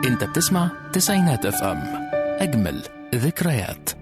انت بتسمع تسعينات اف ام اجمل ذكريات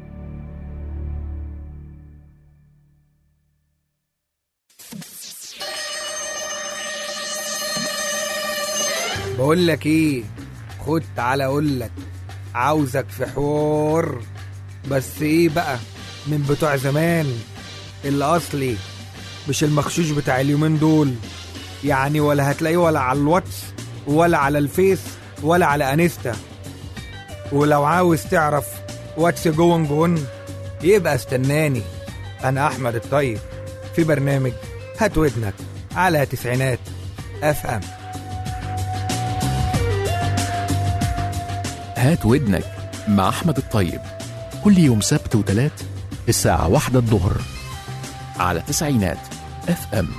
بقول لك ايه خد تعالى اقول لك عاوزك في حوار بس ايه بقى من بتوع زمان اللي اصلي مش المخشوش بتاع اليومين دول يعني ولا هتلاقيه ولا على الواتس ولا على الفيس ولا على انستا ولو عاوز تعرف واتس جون جون يبقى استناني انا احمد الطيب في برنامج هات ودنك على تسعينات اف ام هات ودنك مع احمد الطيب كل يوم سبت وتلات الساعة واحدة الظهر على تسعينات اف ام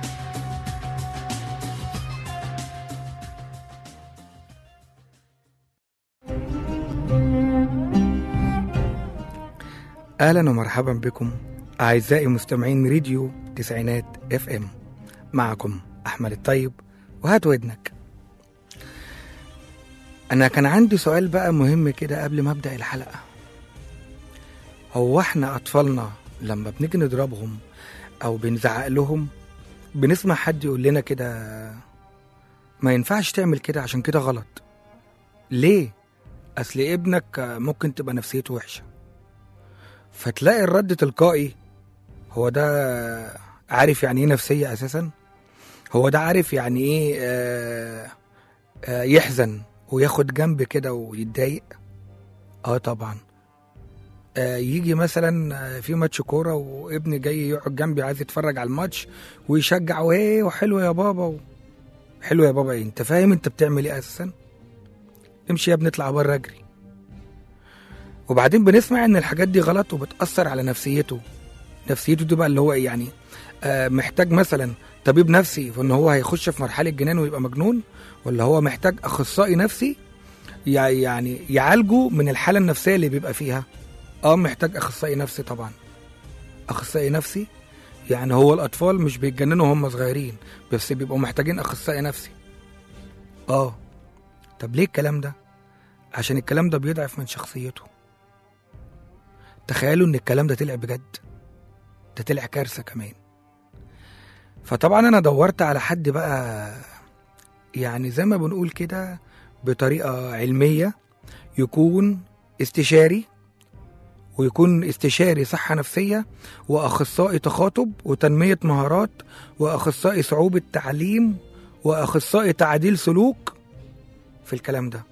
اهلا ومرحبا بكم اعزائي مستمعين راديو تسعينات اف ام معكم احمد الطيب وهات ودنك انا كان عندي سؤال بقى مهم كده قبل ما ابدا الحلقه هو احنا اطفالنا لما بنيجي نضربهم او بنزعق لهم بنسمع حد يقول لنا كده ما ينفعش تعمل كده عشان كده غلط ليه اصل ابنك ممكن تبقى نفسيته وحشه فتلاقي الرد تلقائي هو ده عارف يعني ايه نفسيه اساسا هو ده عارف يعني ايه آه آه يحزن وياخد جنب كده ويتضايق اه طبعا آه يجي مثلا آه، في ماتش كوره وابني جاي يقعد جنبي عايز يتفرج على الماتش ويشجع وايه وحلو يا بابا و... حلو يا بابا ايه انت فاهم انت بتعمل ايه اساسا امشي يا ابني اطلع بره اجري وبعدين بنسمع ان الحاجات دي غلط وبتاثر على نفسيته نفسيته دي بقى اللي هو ايه يعني آه محتاج مثلا طبيب نفسي فان هو هيخش في مرحله جنان ويبقى مجنون ولا هو محتاج اخصائي نفسي يع- يعني يعالجه من الحاله النفسيه اللي بيبقى فيها اه محتاج اخصائي نفسي طبعا اخصائي نفسي يعني هو الاطفال مش بيتجننوا وهم صغيرين بس بيبقوا محتاجين اخصائي نفسي اه طب ليه الكلام ده عشان الكلام ده بيضعف من شخصيته تخيلوا ان الكلام ده طلع بجد ده طلع كارثه كمان فطبعا انا دورت على حد بقى يعني زي ما بنقول كده بطريقه علميه يكون استشاري ويكون استشاري صحة نفسية وأخصائي تخاطب وتنمية مهارات وأخصائي صعوبة تعليم وأخصائي تعديل سلوك في الكلام ده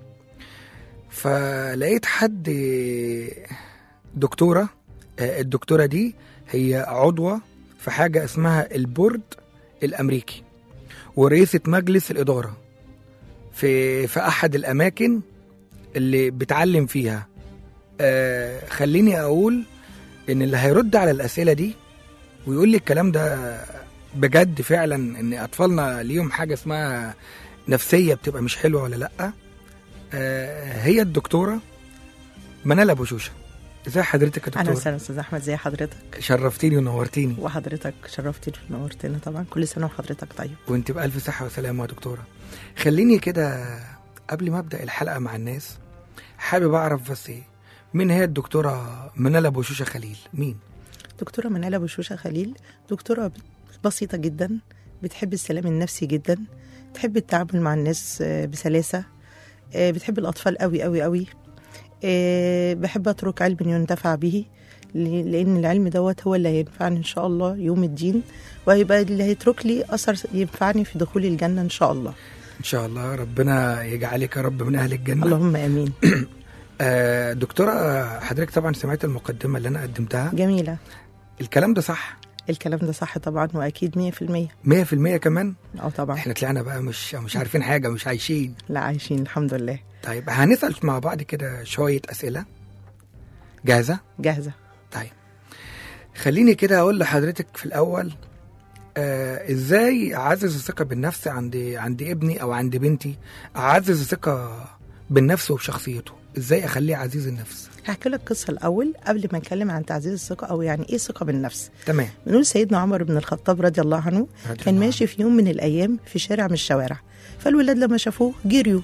فلقيت حد دكتورة آه، الدكتورة دي هي عضوة في حاجة اسمها البورد الأمريكي ورئيسة مجلس الإدارة في في أحد الأماكن اللي بتعلم فيها آه خليني أقول إن اللي هيرد على الأسئلة دي ويقول لي الكلام ده بجد فعلا إن أطفالنا ليهم حاجة اسمها نفسية بتبقى مش حلوة ولا لأ آه هي الدكتورة منال أبو شوشة ازي حضرتك يا اهلا دكتورة وسهلا استاذ احمد زي حضرتك شرفتيني ونورتيني وحضرتك شرفتني ونورتنا طبعا كل سنه وحضرتك طيب وانت بألف صحة وسلامة يا دكتورة خليني كده قبل ما أبدأ الحلقة مع الناس حابب أعرف بس إيه مين هي الدكتورة منال أبو شوشة خليل مين دكتوره منال ابو شوشه خليل دكتوره بسيطه جدا بتحب السلام النفسي جدا تحب التعامل مع الناس آه، بسلاسه آه، بتحب الاطفال قوي قوي قوي آه، بحب اترك علم ينتفع به ل- لان العلم دوت هو اللي هينفعني ان شاء الله يوم الدين وهيبقى اللي هيترك لي اثر ينفعني في دخول الجنه ان شاء الله إن شاء الله ربنا يجعلك يا رب من أهل الجنة اللهم امين آه دكتورة حضرتك طبعا سمعت المقدمة اللي أنا قدمتها جميله الكلام ده صح الكلام ده صح طبعا واكيد 100% 100% كمان اه طبعا احنا طلعنا بقى مش مش عارفين حاجة مش عايشين لا عايشين الحمد لله طيب هنسأل مع بعض كده شوية أسئلة جاهزة؟ جاهزه طيب خليني كده اقول لحضرتك في الاول آه ازاي اعزز الثقه بالنفس عند عند ابني او عند بنتي اعزز الثقه بالنفس وبشخصيته ازاي اخليه عزيز النفس هحكي لك قصه الاول قبل ما نتكلم عن تعزيز الثقه او يعني ايه ثقه بالنفس تمام بنقول سيدنا عمر بن الخطاب رضي الله عنه رضي كان الله ماشي في يوم من الايام في شارع من الشوارع فالولاد لما شافوه جريوا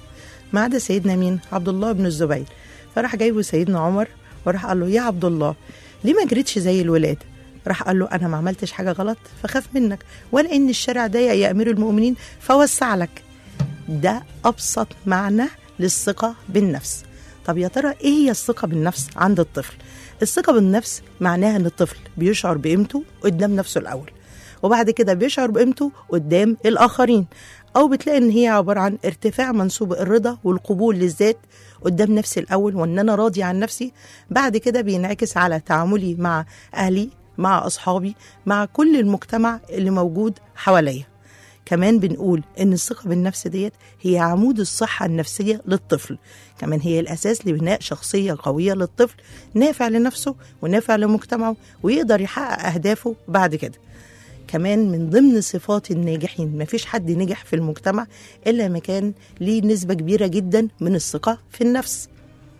ما عدا سيدنا مين عبد الله بن الزبير فراح جايبه سيدنا عمر وراح قال له يا عبد الله ليه ما جريتش زي الولاد راح قال له انا ما عملتش حاجه غلط فخاف منك ولا ان الشارع ضيق يا امير المؤمنين فوسع لك ده ابسط معنى للثقه بالنفس طب يا ترى ايه هي الثقه بالنفس عند الطفل الثقه بالنفس معناها ان الطفل بيشعر بقيمته قدام نفسه الاول وبعد كده بيشعر بقيمته قدام الاخرين او بتلاقي ان هي عباره عن ارتفاع منسوب الرضا والقبول للذات قدام نفسي الاول وان انا راضي عن نفسي بعد كده بينعكس على تعاملي مع اهلي مع اصحابي مع كل المجتمع اللي موجود حواليا كمان بنقول ان الثقه بالنفس ديت هي عمود الصحه النفسيه للطفل كمان هي الاساس لبناء شخصيه قويه للطفل نافع لنفسه ونافع لمجتمعه ويقدر يحقق اهدافه بعد كده كمان من ضمن صفات الناجحين مفيش حد نجح في المجتمع الا ما كان ليه نسبه كبيره جدا من الثقه في النفس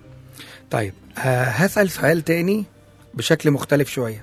طيب آه، هسأل سؤال تاني بشكل مختلف شوية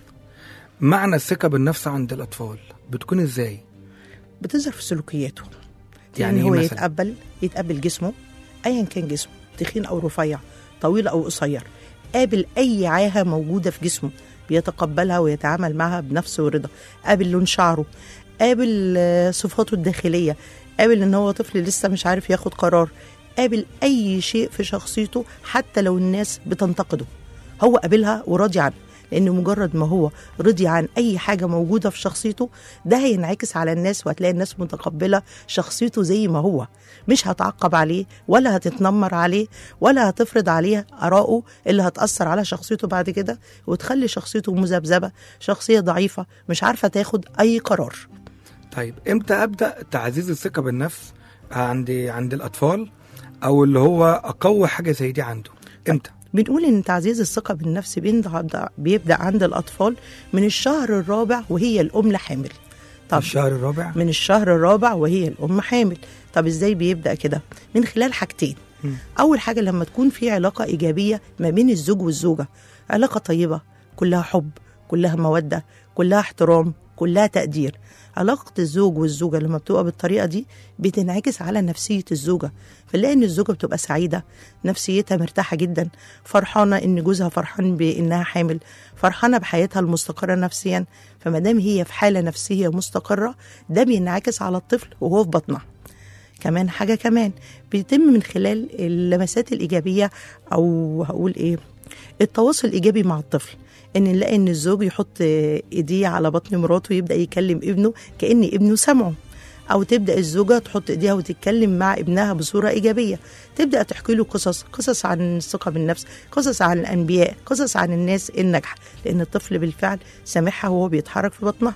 معنى الثقة بالنفس عند الأطفال بتكون إزاي؟ بتظهر في سلوكياته يعني يعني هو إيه مثلاً؟ يتقبل يتقبل جسمه ايا كان جسمه تخين او رفيع طويل او قصير قابل اي عاهه موجوده في جسمه بيتقبلها ويتعامل معها بنفس ورضا قابل لون شعره قابل آه، صفاته الداخليه قابل ان هو طفل لسه مش عارف ياخد قرار قابل اي شيء في شخصيته حتى لو الناس بتنتقده هو قابلها وراضي عنها لان مجرد ما هو رضي عن اي حاجه موجوده في شخصيته ده هينعكس على الناس وهتلاقي الناس متقبله شخصيته زي ما هو مش هتعقب عليه ولا هتتنمر عليه ولا هتفرض عليه ارائه اللي هتاثر على شخصيته بعد كده وتخلي شخصيته مذبذبه شخصيه ضعيفه مش عارفه تاخد اي قرار طيب إمتى أبدأ تعزيز الثقة بالنفس عند عند الأطفال أو اللي هو أقوي حاجة زي دي عنده؟ إمتى؟ بنقول ان تعزيز الثقه بالنفس بيبدا بيبدا عند الاطفال من الشهر الرابع وهي الام حامل طب الشهر الرابع؟ من الشهر الرابع وهي الام حامل طب ازاي بيبدا كده من خلال حاجتين مم. اول حاجه لما تكون في علاقه ايجابيه ما بين الزوج والزوجه علاقه طيبه كلها حب كلها موده كلها احترام كلها تقدير علاقة الزوج والزوجة لما بتبقى بالطريقة دي بتنعكس على نفسية الزوجة فنلاقي إن الزوجة بتبقى سعيدة نفسيتها مرتاحة جدا فرحانة إن جوزها فرحان بإنها حامل فرحانة بحياتها المستقرة نفسيا فما دام هي في حالة نفسية مستقرة ده بينعكس على الطفل وهو في بطنها كمان حاجة كمان بيتم من خلال اللمسات الإيجابية أو هقول إيه التواصل الإيجابي مع الطفل ان نلاقي ان الزوج يحط ايديه على بطن مراته ويبدا يكلم ابنه كان ابنه سمعه او تبدا الزوجه تحط ايديها وتتكلم مع ابنها بصوره ايجابيه تبدا تحكي له قصص قصص عن الثقه بالنفس قصص عن الانبياء قصص عن الناس الناجحه لان الطفل بالفعل سامعها وهو بيتحرك في بطنها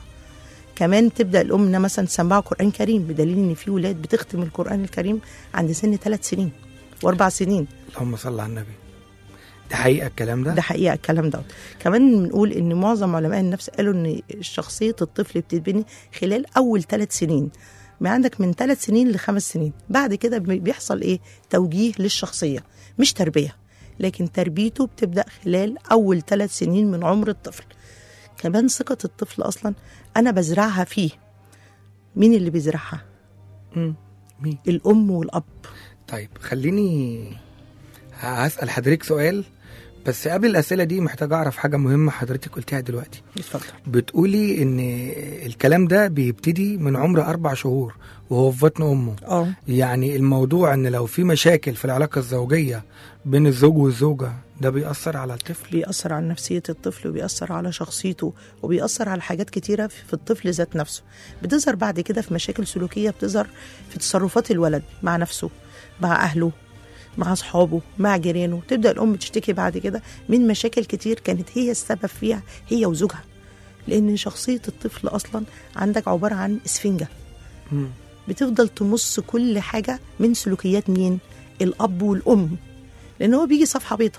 كمان تبدا الام انها مثلا تسمعه قران كريم بدليل ان في ولاد بتختم القران الكريم عند سن ثلاث سنين واربع سنين اللهم صل على النبي ده حقيقة الكلام ده؟ ده حقيقه الكلام دوت كمان بنقول ان معظم علماء النفس قالوا ان شخصيه الطفل بتتبني خلال اول ثلاث سنين ما عندك من ثلاث سنين لخمس سنين بعد كده بي- بيحصل ايه توجيه للشخصيه مش تربيه لكن تربيته بتبدا خلال اول ثلاث سنين من عمر الطفل كمان ثقه الطفل اصلا انا بزرعها فيه مين اللي بيزرعها مم. مين؟ الام والاب طيب خليني هسأل حضرتك سؤال بس قبل الأسئلة دي محتاج أعرف حاجة مهمة حضرتك قلتيها دلوقتي اتفضل بتقولي إن الكلام ده بيبتدي من عمر أربع شهور وهو في بطن أمه اه يعني الموضوع إن لو في مشاكل في العلاقة الزوجية بين الزوج والزوجة ده بيأثر على الطفل بيأثر على نفسية الطفل وبيأثر على شخصيته وبيأثر على حاجات كتيرة في في الطفل ذات نفسه بتظهر بعد كده في مشاكل سلوكية بتظهر في تصرفات الولد مع نفسه مع أهله مع أصحابه مع جيرانه تبدأ الأم تشتكي بعد كده من مشاكل كتير كانت هي السبب فيها هي وزوجها لأن شخصية الطفل أصلا عندك عبارة عن إسفنجة مم. بتفضل تمص كل حاجة من سلوكيات مين الأب والأم لأن هو بيجي صفحة بيضة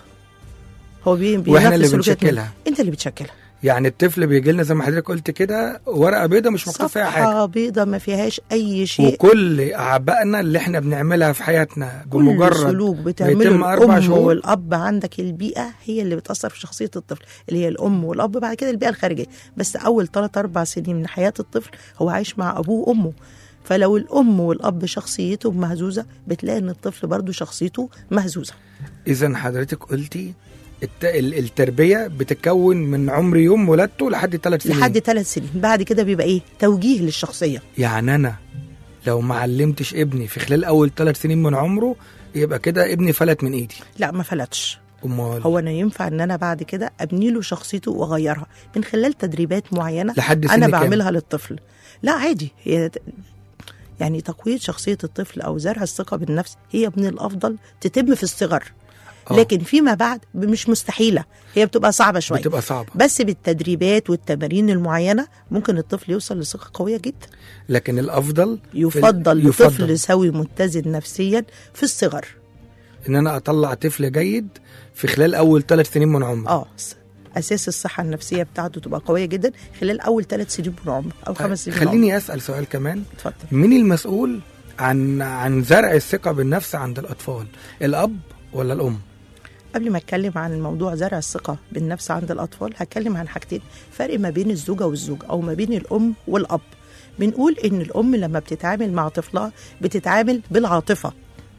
هو بي واحنا بينفذ اللي سلوكيات مين؟ بنشكلها انت اللي بتشكلها يعني الطفل بيجي لنا زي ما حضرتك قلت كده ورقة بيضة مش مكتوب فيها حاجة صفحة بيضة ما فيهاش أي شيء وكل أعبائنا اللي احنا بنعملها في حياتنا كل بمجرد سلوك بيتم بتعمله أربع الأم شهور. والأب عندك البيئة هي اللي بتأثر في شخصية الطفل اللي هي الأم والأب بعد كده البيئة الخارجية بس أول ثلاث أربع سنين من حياة الطفل هو عايش مع أبوه وأمه فلو الام والاب شخصيتهم مهزوزه بتلاقي ان الطفل برضو شخصيته مهزوزه اذا حضرتك قلتي الت... ال- التربيه بتتكون من عمر يوم ولادته لحد ثلاث سنين لحد ثلاث سنين بعد كده بيبقى ايه توجيه للشخصيه يعني انا لو ما علمتش ابني في خلال اول ثلاث سنين من عمره يبقى كده ابني فلت من ايدي لا ما فلتش امال هو انا ينفع ان انا بعد كده ابني له شخصيته واغيرها من خلال تدريبات معينه لحد سن انا كام؟ بعملها للطفل لا عادي هي ت- يعني تقويه شخصيه الطفل او زرع الثقه بالنفس هي من الافضل تتم في الصغر آه. لكن فيما بعد مش مستحيله هي بتبقى صعبه شويه بتبقى صعبه بس بالتدريبات والتمارين المعينه ممكن الطفل يوصل لثقه قويه جدا لكن الافضل في ال- يفضل يفضل لطفل سوي متزن نفسيا في الصغر ان انا اطلع طفل جيد في خلال اول ثلاث سنين من عمره اه س- اساس الصحه النفسيه بتاعته تبقى قويه جدا خلال اول ثلاث سنين من عمره او طيب، خمس سنين من عمره خليني اسال سؤال كمان اتفضل مين المسؤول عن عن زرع الثقه بالنفس عند الاطفال الاب ولا الام قبل ما اتكلم عن موضوع زرع الثقه بالنفس عند الاطفال هتكلم عن حاجتين فرق ما بين الزوجه والزوج او ما بين الام والاب بنقول ان الام لما بتتعامل مع طفلها بتتعامل بالعاطفه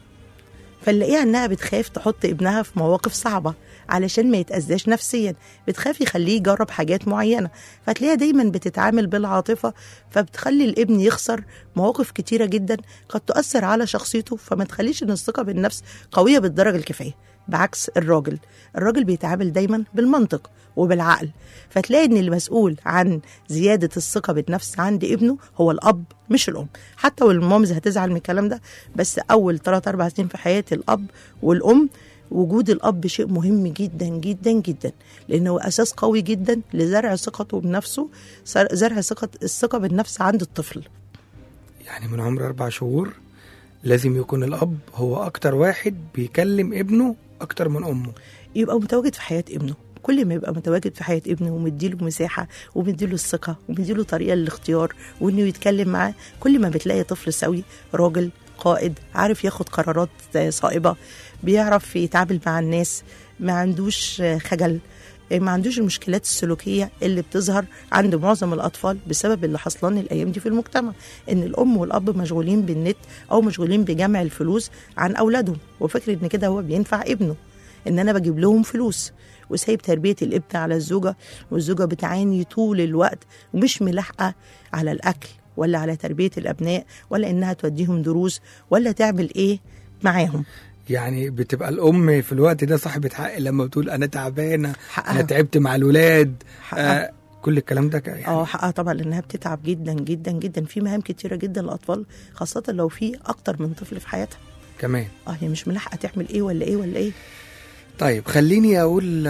فنلاقيها انها بتخاف تحط ابنها في مواقف صعبه علشان ما يتأذاش نفسيا بتخاف يخليه يجرب حاجات معينه فتلاقيها دايما بتتعامل بالعاطفه فبتخلي الابن يخسر مواقف كتيره جدا قد تؤثر على شخصيته فما تخليش ان الثقه بالنفس قويه بالدرجه الكفايه بعكس الراجل الراجل بيتعامل دايما بالمنطق وبالعقل فتلاقي ان المسؤول عن زياده الثقه بالنفس عند ابنه هو الاب مش الام حتى والمامز هتزعل من الكلام ده بس اول 3 4 سنين في حياه الاب والام وجود الاب شيء مهم جدا جدا جدا لانه هو اساس قوي جدا لزرع ثقته بنفسه زر- زرع ثقه الثقه بالنفس عند الطفل يعني من عمر اربع شهور لازم يكون الاب هو اكتر واحد بيكلم ابنه اكتر من امه يبقى متواجد في حياه ابنه كل ما يبقى متواجد في حياه ابنه ومديله مساحه ومديله الثقه ومديله طريقه للاختيار وانه يتكلم معاه كل ما بتلاقي طفل سوي راجل قائد عارف ياخد قرارات صائبه بيعرف يتعامل مع الناس ما عندوش خجل ما عندوش المشكلات السلوكيه اللي بتظهر عند معظم الاطفال بسبب اللي حصلان الايام دي في المجتمع ان الام والاب مشغولين بالنت او مشغولين بجمع الفلوس عن اولادهم وفكر ان كده هو بينفع ابنه ان انا بجيب لهم فلوس وسايب تربيه الابن على الزوجه والزوجه بتعاني طول الوقت ومش ملاحقه على الاكل ولا على تربيه الابناء ولا انها توديهم دروس ولا تعمل ايه معاهم يعني بتبقى الام في الوقت ده صاحبه حق لما بتقول انا تعبانه حقها. انا تعبت مع الولاد حقها. آه كل الكلام ده ك- يعني اه حقها طبعا لانها بتتعب جدا جدا جدا في مهام كتيره جدا للاطفال خاصه لو في اكتر من طفل في حياتها كمان اه هي مش ملاحقه تعمل ايه ولا ايه ولا ايه طيب خليني اقول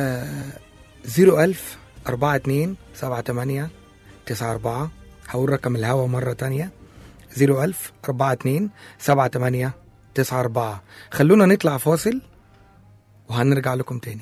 زيرو ألف أربعة اتنين سبعة تمانية تسعة أربعة هقول رقم الهوا مرة تانية زيرو ألف أربعة اتنين سبعة تمانية تسعة أربعة خلونا نطلع فاصل وهنرجع لكم تاني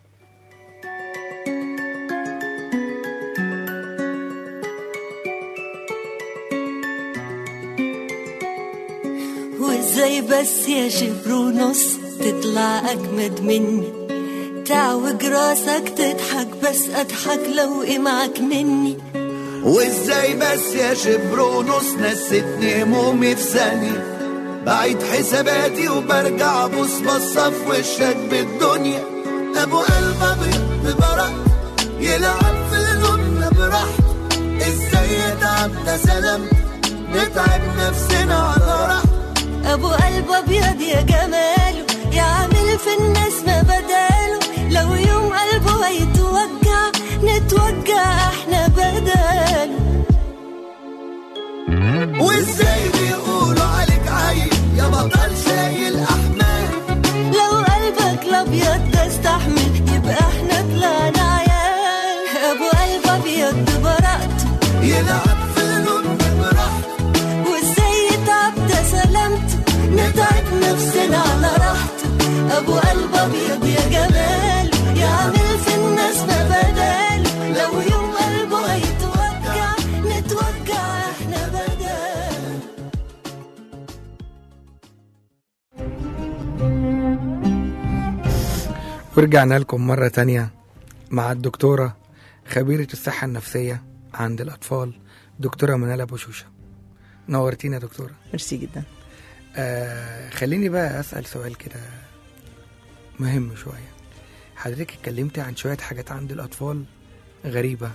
وازاي بس يا شبر ونص تطلع اجمد مني تعوج راسك تضحك بس اضحك لو ايه معاك مني وازاي بس يا شبر ونص نستني همومي في ثانية بعيد حساباتي وبرجع بص بصة في وشك بالدنيا ابو قلب ابيض ببرق يلعب في قلوبنا براحته ازاي يتعب ده سلام نتعب نفسنا على راحته ابو قلب ابيض يا جماله يعمل في الناس ما بداله لو يوم قلبه هيتوجع نتوجع احنا بداله وازاي بيقولوا عليك عيب يا بطل شايل احمال لو قلبك الابيض ده استحمل يبقى احنا طلعنا عيال ابو قلب ابيض ببراءته يلعب في قلوبنا براحته وازاي يتعب ده سلامته نتعب نفسنا على راحته ابو قلب ابيض يا جمال يعمل في الناس ما بداله لو يوم قلبه هيتوجع نتوجع احنا بداله ورجعنا لكم مرة تانية مع الدكتورة خبيرة الصحة النفسية عند الأطفال دكتورة منال أبو شوشة نورتينا يا دكتوره ميرسي جدا آه خليني بقى اسال سؤال كده مهم شويه حضرتك اتكلمتي عن شويه حاجات عند الاطفال غريبه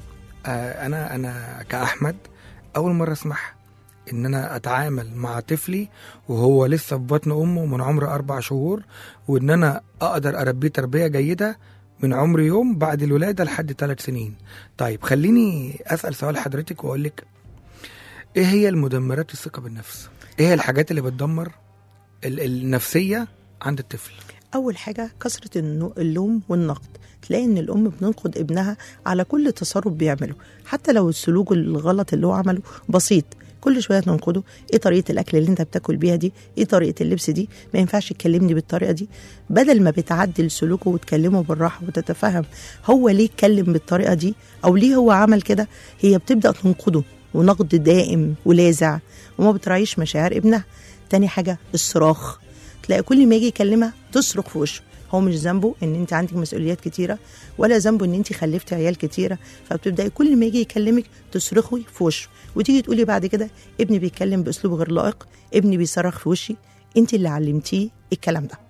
آه انا انا كاحمد اول مره اسمعها ان انا اتعامل مع طفلي وهو لسه في بطن امه من عمر اربع شهور وان انا اقدر اربيه تربيه جيده من عمر يوم بعد الولاده لحد ثلاث سنين طيب خليني اسال سؤال حضرتك واقول لك ايه هي المدمرات الثقه بالنفس ايه هي الحاجات اللي بتدمر ال- النفسيه عند الطفل اول حاجه كثره النو- اللوم والنقد تلاقي ان الام بتنقد ابنها على كل تصرف بيعمله حتى لو السلوك الغلط اللي هو عمله بسيط كل شويه تنقده ايه طريقه الاكل اللي انت بتاكل بيها دي ايه طريقه اللبس دي ما ينفعش تكلمني بالطريقه دي بدل ما بتعدل سلوكه وتكلمه بالراحه وتتفهم هو ليه اتكلم بالطريقه دي او ليه هو عمل كده هي بتبدا تنقده ونقد دائم ولاذع وما بتراعيش مشاعر ابنها تاني حاجه الصراخ تلاقي كل ما يجي يكلمها تصرخ في وشه هو مش ذنبه ان انت عندك مسؤوليات كتيره ولا ذنبه ان انت خلفتي عيال كتيره فبتبداي كل ما يجي يكلمك تصرخي في وشه وتيجي تقولي بعد كده ابني بيتكلم باسلوب غير لائق ابني بيصرخ في وشي انت اللي علمتيه الكلام ده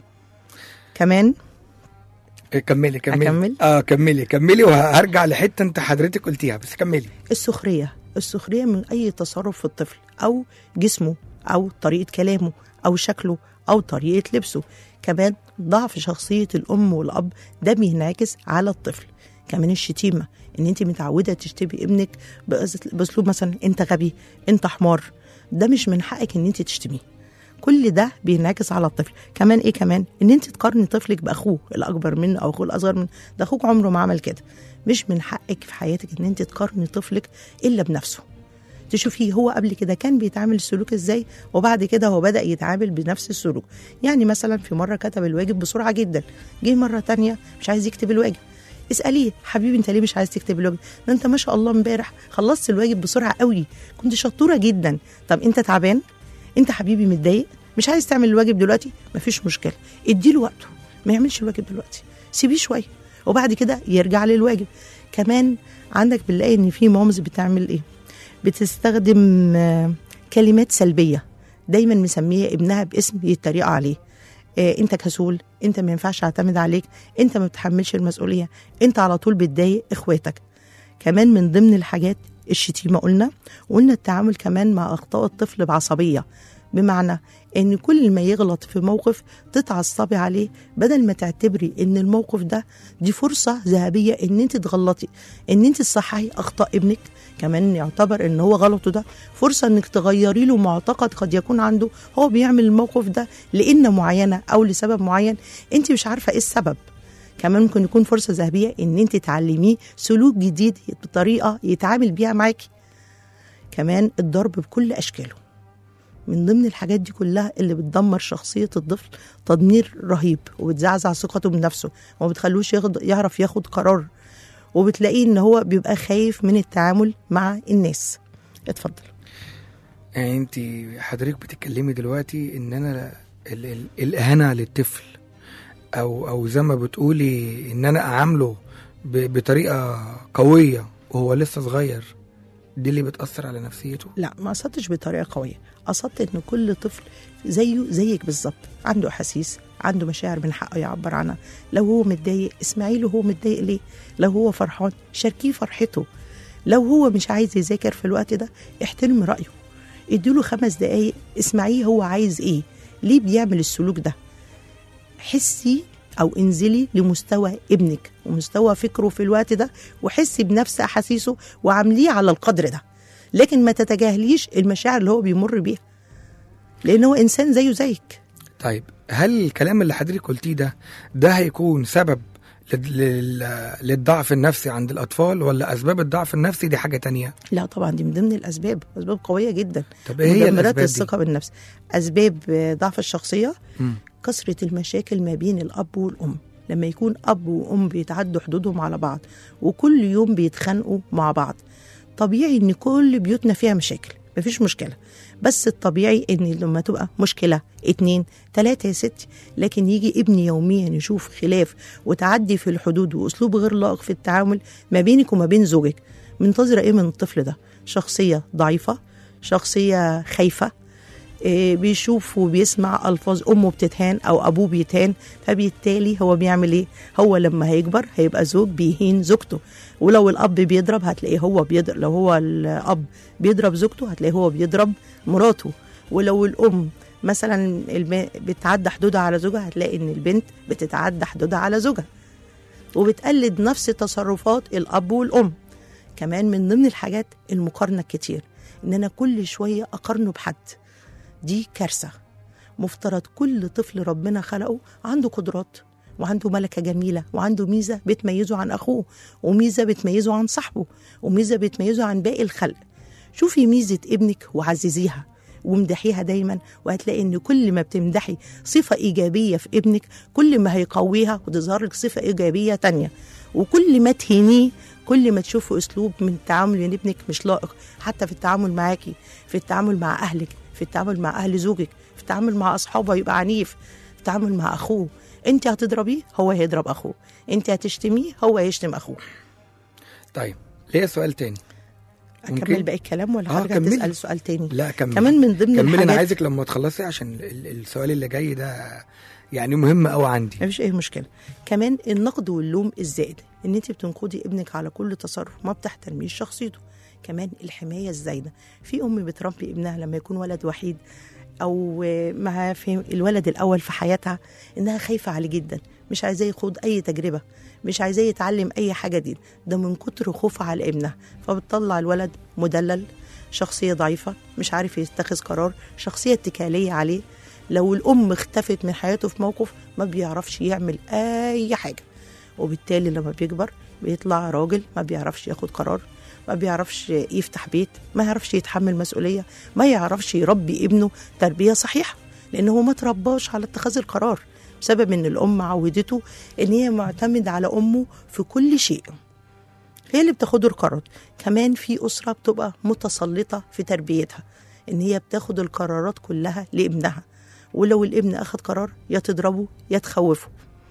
كمان إيه، كملي كملي أكمل؟ اه كملي كملي وهرجع لحته انت حضرتك قلتيها بس كملي السخريه السخريه من اي تصرف في الطفل او جسمه او طريقه كلامه او شكله او طريقه لبسه كمان ضعف شخصيه الام والاب ده بينعكس على الطفل كمان الشتيمه ان انت متعوده تشتمي ابنك بأس- باسلوب مثلا انت غبي انت حمار ده مش من حقك ان انت تشتميه كل ده بينعكس على الطفل كمان ايه كمان ان انت تقارني طفلك باخوه الاكبر منه او اخوه الاصغر منه ده اخوك عمره ما عمل كده مش من حقك في حياتك ان انت تقارني طفلك الا بنفسه تشوفيه هو قبل كده كان بيتعامل السلوك ازاي وبعد كده هو بدأ يتعامل بنفس السلوك يعني مثلا في مرة كتب الواجب بسرعة جدا جه مرة تانية مش عايز يكتب الواجب اسأليه حبيبي انت ليه مش عايز تكتب الواجب ده انت ما شاء الله امبارح خلصت الواجب بسرعة قوي كنت شطورة جدا طب انت تعبان انت حبيبي متضايق مش عايز تعمل الواجب دلوقتي مفيش مشكلة اديله وقته ما يعملش الواجب دلوقتي سيبيه شوية وبعد كده يرجع للواجب كمان عندك بنلاقي ان في مامز بتعمل ايه بتستخدم آه، كلمات سلبيه دايما مسميه ابنها باسم يتريقوا عليه آه، انت كسول انت ما ينفعش اعتمد عليك انت ما بتحملش المسؤوليه انت على طول بتضايق اخواتك كمان من ضمن الحاجات الشتيمه قلنا وقلنا التعامل كمان مع اخطاء الطفل بعصبيه بمعنى ان كل ما يغلط في موقف تتعصبي عليه بدل ما تعتبري ان الموقف ده دي فرصه ذهبيه ان انت تغلطي ان انت تصححي اخطاء ابنك كمان يعتبر ان هو غلطه ده فرصه انك تغيري له معتقد قد يكون عنده هو بيعمل الموقف ده لان معينه او لسبب معين انت مش عارفه ايه السبب كمان ممكن يكون فرصه ذهبيه ان انت تعلميه سلوك جديد بطريقه يتعامل بيها معاكي كمان الضرب بكل اشكاله من ضمن الحاجات دي كلها اللي بتدمر شخصية الطفل تدمير رهيب وبتزعزع ثقته بنفسه وما بتخلوش ياخد يعرف ياخد قرار وبتلاقيه ان هو بيبقى خايف من التعامل مع الناس اتفضل يعني انت حضرتك بتتكلمي دلوقتي ان انا ال ال الاهانه للطفل او او زي ما بتقولي ان انا اعامله ب- بطريقه قويه وهو لسه صغير دي اللي بتاثر على نفسيته لا ما قصدتش بطريقه قويه قصدت ان كل طفل زيه زيك بالظبط عنده احاسيس عنده مشاعر من حقه يعبر عنها لو هو متضايق اسمعي له هو متضايق ليه لو هو فرحان شاركيه فرحته لو هو مش عايز يذاكر في الوقت ده احترمي رايه اديله خمس دقايق اسمعيه هو عايز ايه ليه بيعمل السلوك ده حسي او انزلي لمستوى ابنك ومستوى فكره في الوقت ده وحسي بنفس احاسيسه وعامليه على القدر ده لكن ما تتجاهليش المشاعر اللي هو بيمر بيها لان هو انسان زيه زيك طيب هل الكلام اللي حضرتك قلتيه ده ده هيكون سبب لل- لل- للضعف النفسي عند الاطفال ولا اسباب الضعف النفسي دي حاجه تانية لا طبعا دي من ضمن الاسباب اسباب قويه جدا طب ايه هي مدمرات الاسباب دي الثقه بالنفس اسباب آه، ضعف الشخصيه مم. كثره المشاكل ما بين الاب والام لما يكون اب وام بيتعدوا حدودهم على بعض وكل يوم بيتخانقوا مع بعض طبيعي ان كل بيوتنا فيها مشاكل مفيش مشكله بس الطبيعي ان لما تبقى مشكله اتنين تلاته يا ستي لكن يجي ابني يوميا يشوف خلاف وتعدي في الحدود واسلوب غير لائق في التعامل ما بينك وما بين زوجك منتظره ايه من الطفل ده شخصيه ضعيفه شخصيه خايفه إيه، بيشوف وبيسمع الفاظ امه بتتهان او ابوه بيتهان فبالتالي هو بيعمل ايه هو لما هيكبر هيبقى زوج بيهين زوجته ولو الاب بيضرب هتلاقيه هو بيضرب لو هو الاب بيضرب زوجته هتلاقيه هو بيضرب مراته ولو الام مثلا الب- بتعدى حدودها على زوجها هتلاقي ان البنت بتتعدى حدودها على زوجها وبتقلد نفس تصرفات الاب والام كمان من ضمن الحاجات المقارنه الكتير ان انا كل شويه اقارنه بحد دي كارثه مفترض كل طفل ربنا خلقه عنده قدرات وعنده ملكه جميله وعنده ميزه بتميزه عن اخوه وميزه بتميزه عن صاحبه وميزه بتميزه عن باقي الخلق شوفي ميزه ابنك وعززيها وامدحيها دايما وهتلاقي ان كل ما بتمدحي صفه ايجابيه في ابنك كل ما هيقويها وتظهر لك صفه ايجابيه تانية وكل ما تهينيه كل ما تشوفي اسلوب من التعامل من ابنك مش لائق حتى في التعامل معاكي في التعامل مع اهلك في التعامل مع اهل زوجك في التعامل مع اصحابه يبقى عنيف في التعامل مع اخوه انت هتضربيه هو هيضرب اخوه انت هتشتميه هو هيشتم اخوه طيب ليه سؤال تاني ممكن؟ اكمل باقي الكلام ولا آه، حضرتك كملي. هتسال سؤال تاني لا كمل كمان من ضمن كملي انا الحاجات عايزك لما تخلصي عشان ال- ال- السؤال اللي جاي ده يعني مهم قوي عندي مفيش اي مشكله كمان النقد واللوم الزائد ان انت بتنقدي ابنك على كل تصرف ما بتحترميش شخصيته كمان الحمايه الزايده في ام بتربي ابنها لما يكون ولد وحيد او مع في الولد الاول في حياتها انها خايفه عليه جدا مش عايزاه يخوض اي تجربه مش عايزاه يتعلم اي حاجه جديده ده من كتر خوفها على ابنها فبتطلع الولد مدلل شخصيه ضعيفه مش عارف يتخذ قرار شخصيه اتكاليه عليه لو الام اختفت من حياته في موقف ما بيعرفش يعمل اي حاجه وبالتالي لما بيكبر بيطلع راجل ما بيعرفش ياخد قرار ما بيعرفش يفتح بيت ما يعرفش يتحمل مسؤولية ما يعرفش يربي ابنه تربية صحيحة لأنه هو ما ترباش على اتخاذ القرار بسبب ان الام عودته ان هي معتمد على امه في كل شيء هي اللي بتاخد القرارات كمان في اسره بتبقى متسلطه في تربيتها ان هي بتاخد القرارات كلها لابنها ولو الابن اخد قرار يا تضربه يا تخوفه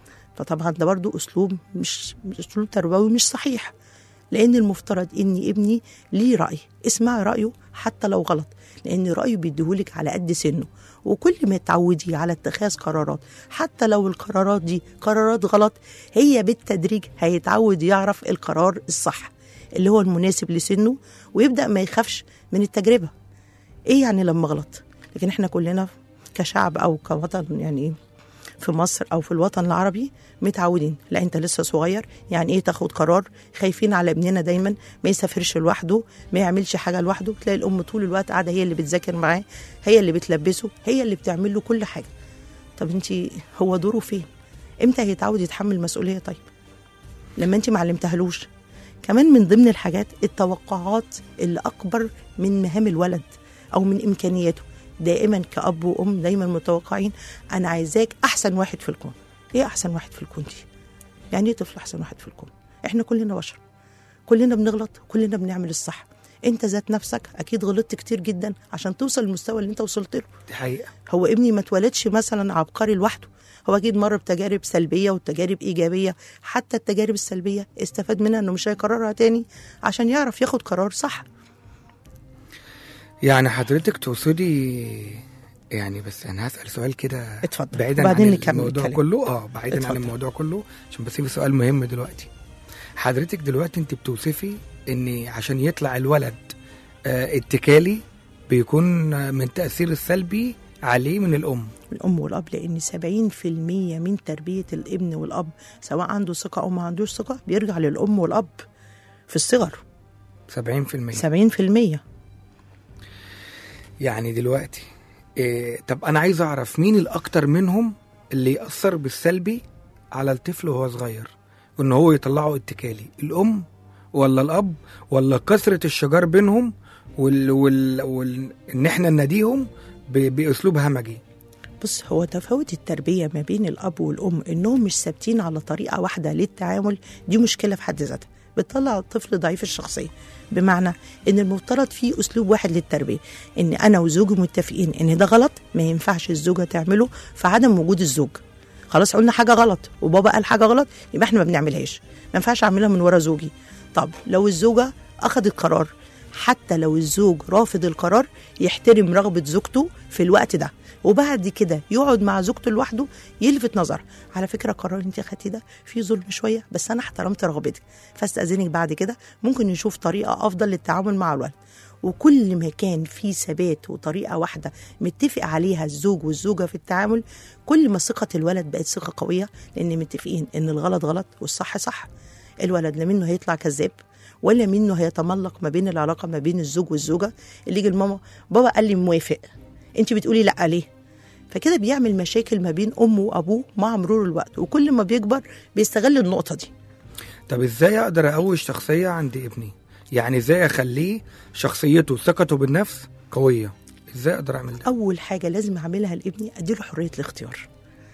فطبعا ده برضو اسلوب مش مش اسلوب تربوي مش صحيح لان المفترض ان ابني ليه راي اسمعي رايه حتى لو غلط لان رايه بيديهولك على قد سنه وكل ما تعودي على اتخاذ قرارات حتى لو القرارات دي قرارات غلط هي بالتدريج هيتعود يعرف القرار الصح اللي هو المناسب لسنه ويبدا ما يخافش من التجربه ايه يعني لما غلط لكن احنا كلنا كشعب او كوطن يعني في مصر او في الوطن العربي متعودين لا انت لسه صغير يعني ايه تاخد قرار خايفين على ابننا دايما ما يسافرش لوحده ما يعملش حاجه لوحده تلاقي الام طول الوقت قاعده هي اللي بتذاكر معاه هي اللي بتلبسه هي اللي بتعمل له كل حاجه طب انت هو دوره فين امتى هيتعود يتحمل مسؤوليه طيب لما انت ما علمتهالوش كمان من ضمن الحاجات التوقعات اللي اكبر من مهام الولد او من امكانياته دائما كاب وام دايما متوقعين انا عايزاك احسن واحد في الكون ايه احسن واحد في الكون دي يعني ايه طفل احسن واحد في الكون احنا كلنا بشر كلنا بنغلط كلنا بنعمل الصح انت ذات نفسك اكيد غلطت كتير جدا عشان توصل للمستوى اللي انت وصلت له دي حقيقه هو ابني ما اتولدش مثلا عبقري لوحده هو اكيد مر بتجارب سلبيه وتجارب ايجابيه حتى التجارب السلبيه استفاد منها انه مش هيكررها تاني عشان يعرف ياخد قرار صح يعني حضرتك تقصدي يعني بس انا هسال سؤال كده اتفضل. بعيدا وبعدين عن نكمل الموضوع الكلام. كله اه بعيدا عن اتفضل. الموضوع كله عشان بس في سؤال مهم دلوقتي حضرتك دلوقتي انت بتوصفي ان عشان يطلع الولد آه اتكالي بيكون آه، من تاثير السلبي عليه من الام الام والاب لان 70% من تربيه الابن والاب سواء عنده ثقه او ما عندوش ثقه بيرجع للام والاب في الصغر 70% 70% يعني دلوقتي إيه طب انا عايز اعرف مين الاكتر منهم اللي ياثر بالسلبي على الطفل وهو صغير ان هو يطلعه اتكالي الام ولا الاب ولا كثره الشجار بينهم وال... وال... وال... ان احنا نناديهم ب... باسلوب همجي بص هو تفاوت التربية ما بين الأب والأم إنهم مش ثابتين على طريقة واحدة للتعامل دي مشكلة في حد ذاتها بتطلع الطفل ضعيف الشخصية بمعنى إن المفترض فيه أسلوب واحد للتربية إن أنا وزوجي متفقين إن ده غلط ما ينفعش الزوجة تعمله في عدم وجود الزوج خلاص قلنا حاجة غلط وبابا قال حاجة غلط يبقى إحنا ما بنعملهاش ما ينفعش أعملها من ورا زوجي طب لو الزوجة أخذت قرار حتى لو الزوج رافض القرار يحترم رغبة زوجته في الوقت ده وبعد كده يقعد مع زوجته لوحده يلفت نظر على فكرة القرار اللي انت خدتيه ده فيه ظلم شوية بس أنا احترمت رغبتك فاستأذنك بعد كده ممكن نشوف طريقة أفضل للتعامل مع الولد وكل ما كان في ثبات وطريقة واحدة متفق عليها الزوج والزوجة في التعامل كل ما ثقة الولد بقت ثقة قوية لأن متفقين إن الغلط غلط والصح صح الولد لا منه هيطلع كذاب ولا منه هيتملق ما بين العلاقة ما بين الزوج والزوجة اللي يجي لماما بابا قال لي موافق انت بتقولي لا ليه فكده بيعمل مشاكل ما بين امه وابوه مع مرور الوقت وكل ما بيكبر بيستغل النقطة دي طب ازاي اقدر اقوي الشخصيه عند ابني يعني ازاي اخليه شخصيته ثقته بالنفس قويه ازاي اقدر اعمل ده اول حاجه لازم اعملها لابني اديله حريه الاختيار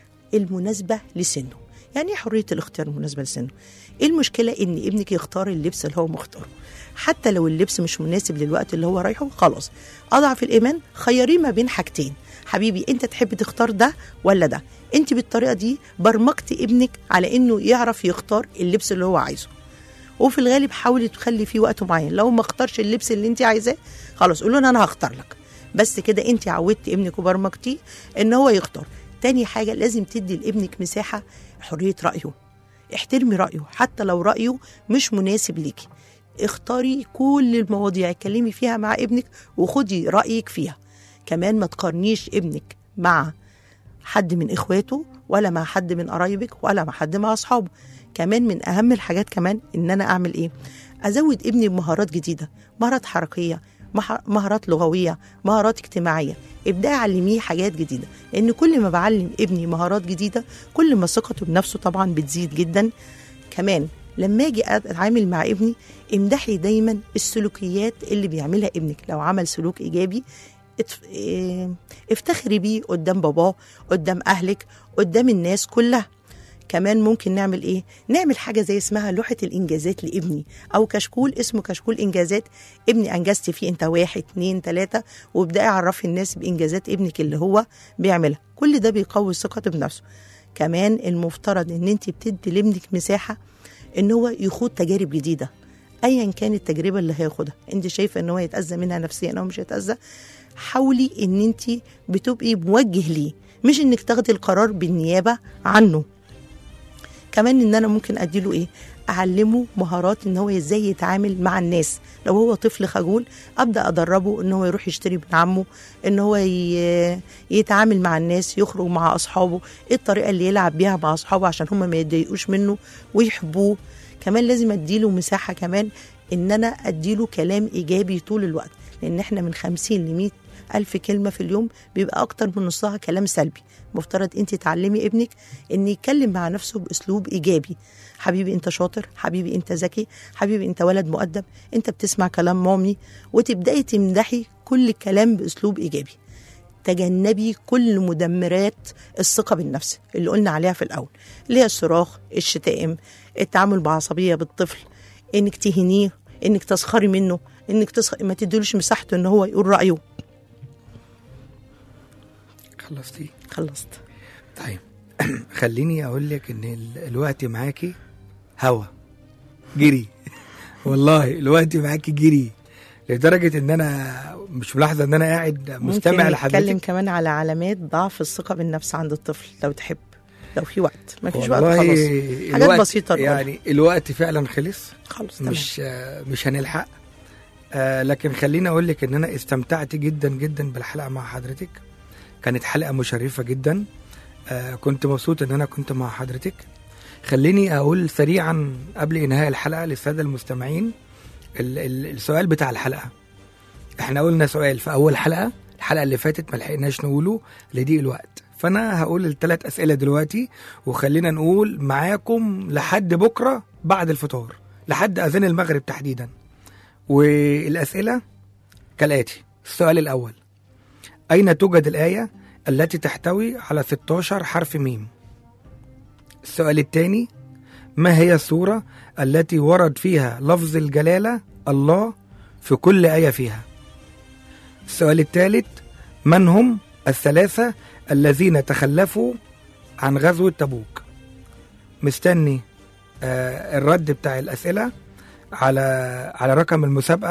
المناسبه لسنه يعني ايه حريه الاختيار المناسبه لسنه ايه المشكله ان ابنك يختار اللبس اللي هو مختاره حتى لو اللبس مش مناسب للوقت اللي هو رايحه خلاص اضعف الايمان خيريه ما بين حاجتين حبيبي انت تحب تختار ده ولا ده انت بالطريقه دي برمجت ابنك على انه يعرف يختار اللبس اللي هو عايزه وفي الغالب حاولي تخلي فيه وقت معين لو ما اختارش اللبس اللي انت عايزاه خلاص قول له انا هختار لك بس كده انت عودتي ابنك وبرمجتيه ان هو يختار تاني حاجه لازم تدي لابنك مساحه حريه رايه احترمي رايه حتى لو رايه مش مناسب ليكي اختاري كل المواضيع اتكلمي فيها مع ابنك وخدي رايك فيها كمان ما تقارنيش ابنك مع حد من اخواته ولا مع حد من قرايبك ولا مع حد مع اصحابه كمان من اهم الحاجات كمان ان انا اعمل ايه ازود ابني بمهارات جديده مهارات حركيه مح- مهارات لغويه مهارات اجتماعيه ابداي علميه حاجات جديده لان كل ما بعلم ابني مهارات جديده كل ما ثقته بنفسه طبعا بتزيد جدا كمان لما اجي اتعامل مع ابني امدحي دايما السلوكيات اللي بيعملها ابنك لو عمل سلوك ايجابي اتف- اه، افتخري بيه قدام باباه قدام اهلك قدام الناس كلها كمان ممكن نعمل ايه نعمل حاجه زي اسمها لوحه الانجازات لابني او كشكول اسمه كشكول انجازات ابني انجزت فيه انت واحد اتنين تلاته وابداي عرفي الناس بانجازات ابنك اللي هو بيعملها كل ده بيقوي ثقته بنفسه كمان المفترض ان انت بتدي لابنك مساحه ان هو يخوض تجارب جديده ايا كانت التجربه اللي هياخدها انت شايفه ان هو يتاذى منها نفسيا او مش هيتاذى حاولي ان انت بتبقي موجه ليه مش انك تاخدي القرار بالنيابه عنه كمان ان انا ممكن اديله ايه اعلمه مهارات ان هو ازاي يتعامل مع الناس لو هو طفل خجول ابدا ادربه ان هو يروح يشتري من عمه ان هو ي- يتعامل مع الناس يخرج مع اصحابه ايه الطريقه اللي يلعب بيها مع اصحابه عشان هم ما يتضايقوش منه ويحبوه كمان لازم اديله مساحه كمان ان انا اديله كلام ايجابي طول الوقت لان احنا من 50 ل 100 ألف كلمة في اليوم بيبقى أكتر من نصها كلام سلبي مفترض أنت تعلمي ابنك أن يتكلم مع نفسه بأسلوب إيجابي حبيبي أنت شاطر حبيبي أنت ذكي حبيبي أنت ولد مؤدب أنت بتسمع كلام مامي وتبدأي تمدحي كل الكلام بأسلوب إيجابي تجنبي كل مدمرات الثقة بالنفس اللي قلنا عليها في الأول اللي هي الصراخ الشتائم التعامل بعصبية بالطفل انك تهينيه انك تسخري منه انك تسخ... ما تديلوش مساحته ان هو يقول رأيه خلصتي خلصت طيب خليني اقول لك ان ال- الوقت معاكي هوا جري والله الوقت معاكي جري لدرجه ان انا مش ملاحظه ان انا قاعد مستمع ممكن نتكلم لحضرتك كمان على علامات ضعف الثقة بالنفس عند الطفل لو تحب لو في وقت ما فيش وقت والله خلاص حاجات الوقت- بسيطة نقولها. يعني الوقت فعلا خلص خلاص تمام مش آه، مش هنلحق آه لكن خليني اقول لك ان انا استمتعت جدا جدا بالحلقه مع حضرتك كانت حلقه مشرفه جدا آه كنت مبسوط ان انا كنت مع حضرتك خليني اقول سريعا قبل انهاء الحلقه للساده المستمعين ال- ال- السؤال بتاع الحلقه احنا قلنا سؤال في اول حلقه الحلقه اللي فاتت ما لحقناش نقوله لضيق الوقت فانا هقول الثلاث اسئله دلوقتي وخلينا نقول معاكم لحد بكره بعد الفطار لحد اذان المغرب تحديدا والاسئله كالاتي السؤال الاول اين توجد الايه التي تحتوي على 16 حرف ميم السؤال الثاني ما هي السوره التي ورد فيها لفظ الجلاله الله في كل ايه فيها السؤال الثالث من هم الثلاثه الذين تخلفوا عن غزوه تبوك مستني آه، الرد بتاع الاسئله على على رقم المسابقه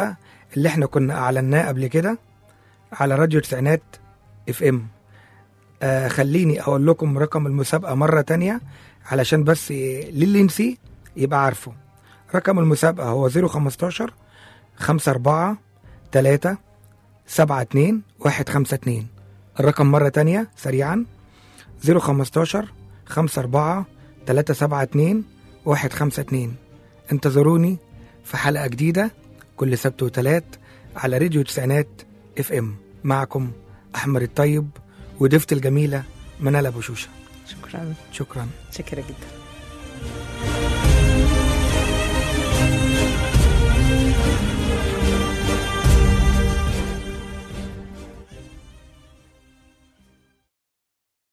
اللي احنا كنا اعلناه قبل كده على راديو تسعينات اف ام آه خليني اقول لكم رقم المسابقه مره تانية علشان بس للي نسيه يبقى عارفه رقم المسابقه هو 015 54 3 72 152 الرقم مره تانية سريعا 015 54 372 152 انتظروني في حلقة جديدة كل سبت وتلات على راديو تسعينات اف ام معكم احمد الطيب وضيفتي الجميلة منال ابو شوشة شكرا شكرا شكرا جدا